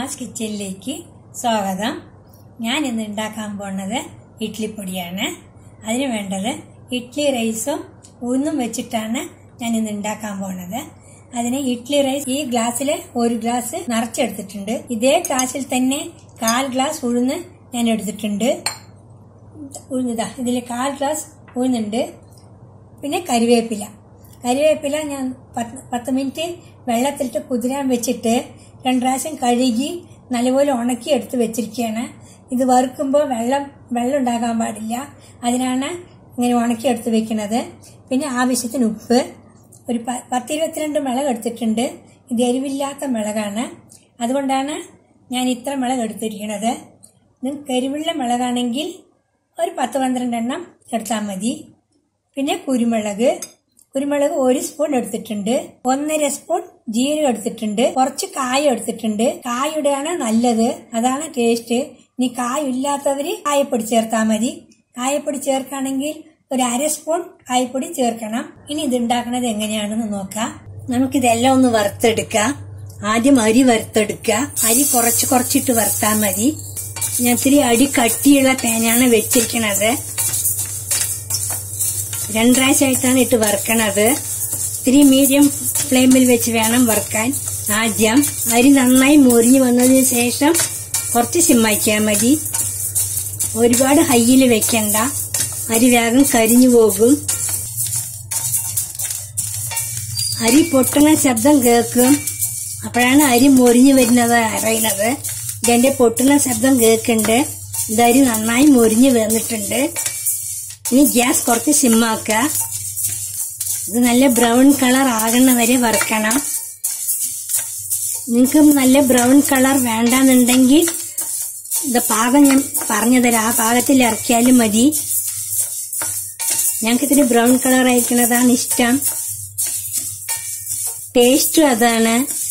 അമ്മാസ് കിച്ചണിലേക്ക് സ്വാഗതം ഞാൻ ഇന്ന് ഉണ്ടാക്കാൻ പോണത് ഇഡ്ഡലിപ്പൊടിയാണ് അതിന് വേണ്ടത് ഇഡ്ഡലി റൈസും ഉഴുന്നും വെച്ചിട്ടാണ് ഞാൻ ഇന്ന് ഉണ്ടാക്കാൻ പോണത് അതിന് ഇഡ്ഡലി റൈസ് ഈ ഗ്ലാസ്സിൽ ഒരു ഗ്ലാസ് നിറച്ചെടുത്തിട്ടുണ്ട് ഇതേ ഗ്ലാസ്സിൽ തന്നെ കാൽ ഗ്ലാസ് ഉഴുന്ന് ഞാൻ എടുത്തിട്ടുണ്ട് ഉഴുന്നിതാ ഇതിൽ കാൽ ഗ്ലാസ് ഉഴുന്നുണ്ട് പിന്നെ കരിവേപ്പില കരിവേപ്പില ഞാൻ പത്ത് പത്ത് മിനിറ്റ് വെള്ളത്തിലിട്ട് കുതിരാൻ വെച്ചിട്ട് രണ്ട് പ്രാവശ്യം കഴുകി നല്ലപോലെ ഉണക്കി എടുത്ത് വെച്ചിരിക്കുകയാണ് ഇത് വറുക്കുമ്പോൾ വെള്ളം വെള്ളം ഉണ്ടാകാൻ പാടില്ല അതിനാണ് ഇങ്ങനെ ഉണക്കി എടുത്ത് വെക്കുന്നത് പിന്നെ ആവശ്യത്തിന് ഉപ്പ് ഒരു പ- പത്തിരുപത്തിരണ്ട് മിളക് എടുത്തിട്ടുണ്ട് ഇത് എരിവില്ലാത്ത മിളകാണ് അതുകൊണ്ടാണ് ഞാൻ ഇത്ര മിളക് എടുത്തിരിക്കുന്നത് നിങ്ങൾക്ക് എരിവുള്ള മിളകാണെങ്കിൽ ഒരു പത്ത് പന്ത്രണ്ട് എണ്ണം എടുത്താൽ മതി പിന്നെ കുരുമുളക് കുരുമുളക് ഒരു സ്പൂൺ എടുത്തിട്ടുണ്ട് ഒന്നര സ്പൂൺ ജീരകം എടുത്തിട്ടുണ്ട് കുറച്ച് കായ എടുത്തിട്ടുണ്ട് കായുടെയാണ് നല്ലത് അതാണ് ടേസ്റ്റ് ഇനി കായില്ലാത്തവര് കായപ്പൊടി ചേർത്താൽ മതി കായപ്പൊടി ചേർക്കുകയാണെങ്കിൽ ഒരു അര സ്പൂൺ കായപ്പൊടി ചേർക്കണം ഇനി ഇത് ഉണ്ടാക്കുന്നത് എങ്ങനെയാണെന്ന് നോക്കാം നമുക്കിതെല്ലാം ഒന്ന് വറുത്തെടുക്കാം ആദ്യം അരി വറുത്തെടുക്കുക അരി കുറച്ച് കുറച്ചിട്ട് വറുത്താൽ മതി ഞാൻ ഇത്തിരി അടി കട്ടിയുള്ള പാനാണ് വെച്ചിരിക്കണത് രണ്ടാഴ്ചയായിട്ടാണ് ഇട്ട് വറുക്കണത് ഇത്തിരി മീഡിയം ഫ്ലെയിമിൽ വെച്ച് വേണം വറുക്കാൻ ആദ്യം അരി നന്നായി മുരിഞ്ഞു വന്നതിന് ശേഷം കുറച്ച് സിമ്മാക്കിയാൽ മതി ഒരുപാട് ഹൈയിൽ വെക്കണ്ട അരി വേഗം കരിഞ്ഞു പോകും അരി പൊട്ടുന്ന ശബ്ദം കേൾക്കും അപ്പോഴാണ് അരി മൊരിഞ്ഞു വരുന്നത് അറിയുന്നത് ഇതെന്റെ പൊട്ടുന്ന ശബ്ദം കേൾക്കുന്നുണ്ട് ഇത് അരി നന്നായി മൊരിഞ്ഞു വന്നിട്ടുണ്ട് ഇനി ഗ്യാസ് കുറച്ച് സിമ്മാക്കുക ഇത് നല്ല ബ്രൗൺ കളർ ആകുന്ന വരെ വറുക്കണം നിങ്ങൾക്ക് നല്ല ബ്രൗൺ കളർ വേണ്ടാന്നുണ്ടെങ്കിൽ ഇത് പാകം ഞാൻ പറഞ്ഞു തരാം ആ പാകത്തിൽ ഇറക്കിയാലും മതി ഞങ്ങൾക്ക് ഇത്തിരി ബ്രൗൺ കളർ അയക്കുന്നതാണ് ഇഷ്ടം ടേസ്റ്റും അതാണ്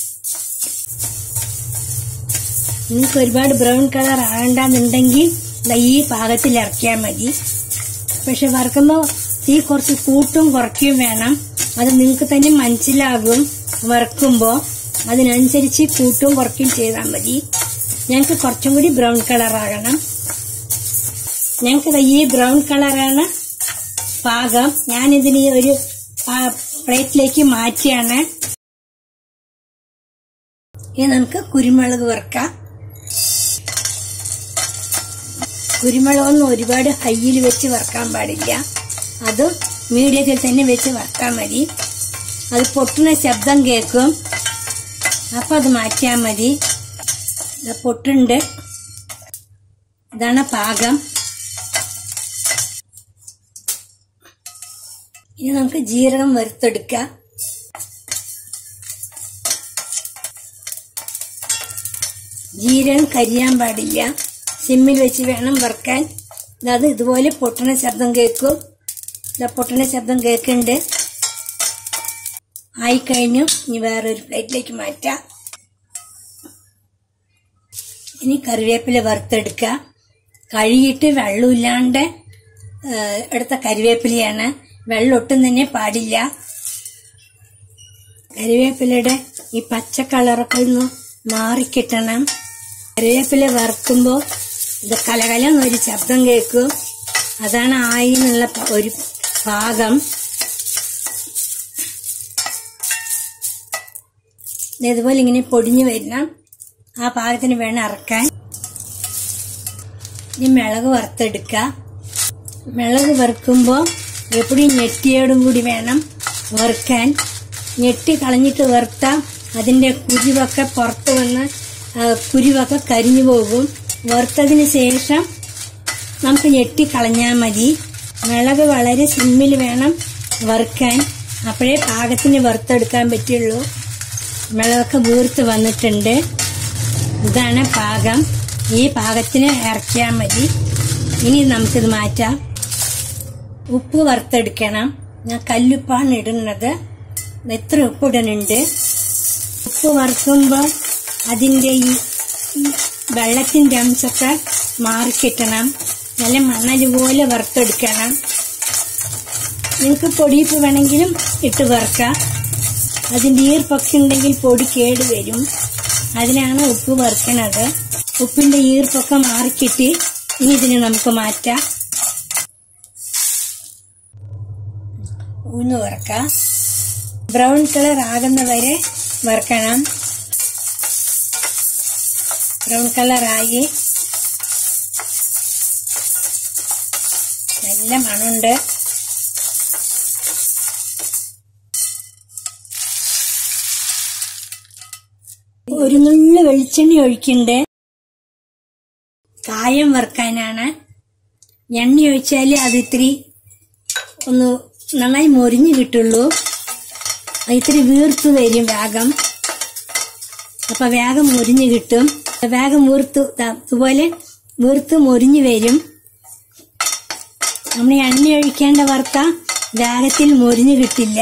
നിങ്ങൾക്ക് ഒരുപാട് ബ്രൗൺ കളർ ആകണ്ടെന്നുണ്ടെങ്കിൽ ദാ ഈ പാകത്തിൽ ഇറക്കിയാൽ മതി പക്ഷെ വറുക്കുമ്പോൾ തീ കുറച്ച് കൂട്ടും കുറയ്ക്കുകയും വേണം അത് നിങ്ങൾക്ക് തന്നെ മനസ്സിലാകും വറുക്കുമ്പോൾ അതിനനുസരിച്ച് കൂട്ടും കുറയ്ക്കുകയും ചെയ്താൽ മതി ഞങ്ങൾക്ക് കുറച്ചും കൂടി ബ്രൗൺ കളർ ആകണം ഞങ്ങൾക്ക് ദാ ഈ ബ്രൗൺ കളറാണ് പാകം ഞാനിതിന് ഈ ഒരു പാ- പ്ലേറ്റിലേക്ക് മാറ്റിയാണ് ഇനി നമുക്ക് കുരുമുളക് വറുക്കാം കുരുമുളകൊന്നും ഒരുപാട് ഹൈയിൽ വെച്ച് വറുക്കാൻ പാടില്ല അതും മീഡിയത്തിൽ തന്നെ വെച്ച് വറുത്താൽ മതി അത് പൊട്ടുന്ന ശബ്ദം കേൾക്കും അപ്പൊ അത് മാറ്റിയാൽ മതി ഇത് പൊട്ടുണ്ട് ഇതാണ് പാകം ഇനി നമുക്ക് ജീരകം വറുത്തെടുക്കാം ജീരകം കരിയാൻ പാടില്ല സിമ്മിൽ വെച്ച് വേണം വറുക്കാൻ അത് ഇതുപോലെ പൊട്ടണ ശബ്ദം കേൾക്കും ഇതാ പൊട്ടണ ശബ്ദം കേൾക്കുന്നുണ്ട് ആയിക്കഴിഞ്ഞു ഇനി വേറൊരു പ്ലേറ്റിലേക്ക് മാറ്റാം ഇനി കറിവേപ്പില വറുത്തെടുക്കുക കഴുകിയിട്ട് വെള്ളമില്ലാണ്ട് ആ, എടുത്ത കറിവേപ്പിലയാണ് വെള്ളം ഒട്ടും തന്നെ പാടില്ല കറിവേപ്പിലയുടെ ഈ പച്ച കളറൊക്കെ ഒന്ന് മാറിക്കിട്ടണം കറിവേപ്പില വറുക്കുമ്പോൾ ഇത് കലകലെന്നൊരു ശബ്ദം കേൾക്കും അതാണ് ആയി എന്നുള്ള പ- ഒരു പാകം ദേ ഇതുപോലെ ഇങ്ങനെ പൊടിഞ്ഞു വരണം ആ പാകത്തിന് വേണം ഇറക്കാൻ ഇനി മിളക് വറുത്തെടുക്കുക മിളക് വറുക്കുമ്പോൾ എപ്പോഴും ഞെട്ടിയോടും കൂടി വേണം വറുക്കാൻ ഞെട്ടി കളഞ്ഞിട്ട് വറുത്താൽ അതിന്റെ കുരുവൊക്കെ പുറത്ത് വന്ന് ആ, കുരുവൊക്കെ കരിഞ്ഞു പോകും വറുത്തതിന് ശേഷം നമുക്ക് ഞെട്ടി കളഞ്ഞാൽ മതി മിളക് വളരെ സിമ്മിൽ വേണം വറുക്കാൻ അപ്പോഴേ പാകത്തിന് വറുത്തെടുക്കാൻ പറ്റുള്ളൂ മിളകൊക്കെ വീർത്ത് വന്നിട്ടുണ്ട് ഇതാണ് പാകം ഈ പാകത്തിന് ഇറക്കിയാൽ മതി ഇനി നമുക്കിത് മാറ്റാം ഉപ്പ് വറുത്തെടുക്കണം ഞാൻ കല്ലുപ്പാണ് ഇടുന്നത് എത്ര ഉപ്പ് ഇടുന്നുണ്ട് ഉപ്പ് വറുക്കുമ്പോൾ അതിൻ്റെ ഈ ഈ വെള്ളത്തിൻ്റെ അംശമൊക്കെ മാറിക്കിട്ടണം നല്ല മണൽ പോലെ വറുത്തെടുക്കണം നിങ്ങൾക്ക് പൊടിയിപ്പ് വേണമെങ്കിലും ഇട്ട് വറുക്കാം അതിൻ്റെ ഈർപ്പൊക്കെ ഉണ്ടെങ്കിൽ പൊടി കേട് വരും അതിനാണ് ഉപ്പ് വറുക്കണത് ഉപ്പിന്റെ ഈർപ്പൊക്കെ മാറിക്കിട്ടി ഇനി ഇതിനെ നമുക്ക് മാറ്റാം ഉന്ന് വറുക്കാം ബ്രൗൺ കളർ ആകുന്ന വരെ വറുക്കണം ബ്രൗൺ കളറായി നല്ല മണമുണ്ട് ഒരു നുള്ളു വെളിച്ചെണ്ണ ഒഴിക്കുന്നുണ്ട് കായം വറുക്കാനാണ് എണ്ണ ഒഴിച്ചാൽ അത് ഇത്തിരി ഒന്ന് നന്നായി മൊരിഞ്ഞു കിട്ടുള്ളൂ അത് ഇത്തിരി വീർത്തു വരും വേഗം അപ്പൊ വേഗം മൊരിഞ്ഞു കിട്ടും വേഗം വീർത്തു ദാ ഇതുപോലെ വീർത്ത് മൊരിഞ്ഞു വരും നമ്മൾ എണ്ണ ഒഴിക്കേണ്ട വറുത്ത വേഗത്തിൽ മൊരിഞ്ഞു കിട്ടില്ല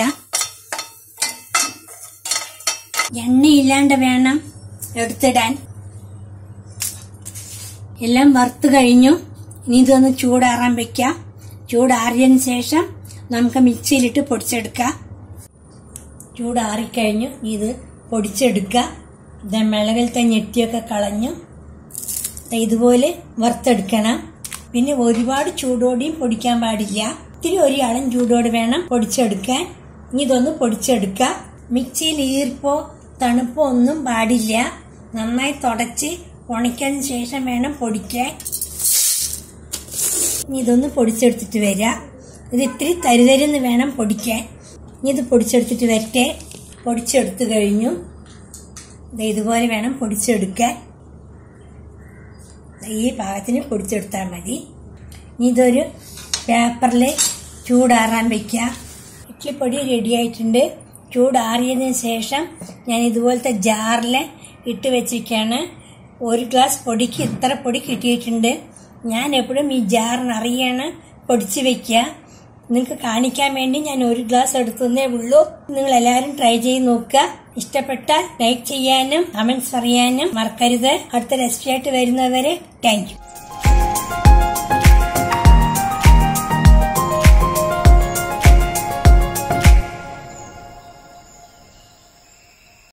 എണ്ണയില്ലാണ്ട് വേണം എടുത്തിടാൻ എല്ലാം വറുത്ത് കഴിഞ്ഞു ഇനി ഇതൊന്ന് ചൂടാറാൻ വെക്കാം ചൂടാറിയതിന് ശേഷം നമുക്ക് മിക്സിയിലിട്ട് പൊടിച്ചെടുക്കാം ചൂടാറിക്കഴിഞ്ഞു ഇത് പൊടിച്ചെടുക്കുക ഇത് മിളകിലത്തെ ഞെട്ടിയൊക്കെ കളഞ്ഞു ദേ ഇതുപോലെ വറുത്തെടുക്കണം പിന്നെ ഒരുപാട് ചൂടോടെയും പൊടിക്കാൻ പാടില്ല ഇത്തിരി ഒരു അളം ചൂടോട് വേണം പൊടിച്ചെടുക്കാൻ ഇനി ഇതൊന്ന് പൊടിച്ചെടുക്കുക മിക്സിയിൽ ഈർപ്പോ തണുപ്പോ ഒന്നും പാടില്ല നന്നായി തുടച്ച് ഉണക്കിയതിന് ശേഷം വേണം പൊടിക്കാൻ ഇനി ഇതൊന്ന് പൊടിച്ചെടുത്തിട്ട് വരാം ഇത് ഇത്തിരി തരുതരുന്ന് വേണം പൊടിക്കാൻ ഇനി ഇത് പൊടിച്ചെടുത്തിട്ട് വരട്ടെ പൊടിച്ചെടുത്ത് കഴിഞ്ഞു ദേ ഇതുപോലെ വേണം പൊടിച്ചെടുക്കാൻ ദേ ഈ പാകത്തിന് പൊടിച്ചെടുത്താൽ മതി ഇനി ഇതൊരു പേപ്പറിൽ ചൂടാറാൻ വയ്ക്കുക ഇഡ്ലിപ്പൊടി റെഡി ആയിട്ടുണ്ട് ചൂടാറിയതിന് ശേഷം ഞാൻ ഇതുപോലത്തെ ജാറിൽ ഇട്ട് വെച്ചിരിക്കുകയാണ് ഒരു ഗ്ലാസ് പൊടിക്ക് ഇത്ര പൊടി കിട്ടിയിട്ടുണ്ട് ഞാൻ എപ്പോഴും ഈ ജാറിനറിയാണ് പൊടിച്ച് വെക്കുക നിങ്ങൾക്ക് കാണിക്കാൻ വേണ്ടി ഞാൻ ഒരു ഗ്ലാസ് എടുത്തതേ ഉള്ളൂ നിങ്ങൾ എല്ലാവരും ട്രൈ ചെയ്ത് നോക്കുക ഇഷ്ടപ്പെട്ടാൽ ലൈക്ക് ചെയ്യാനും കമന്റ്സ് പറയാനും മറക്കരുത് അടുത്ത റെസിപ്പി ആയിട്ട് വരുന്നവരെ താങ്ക് യു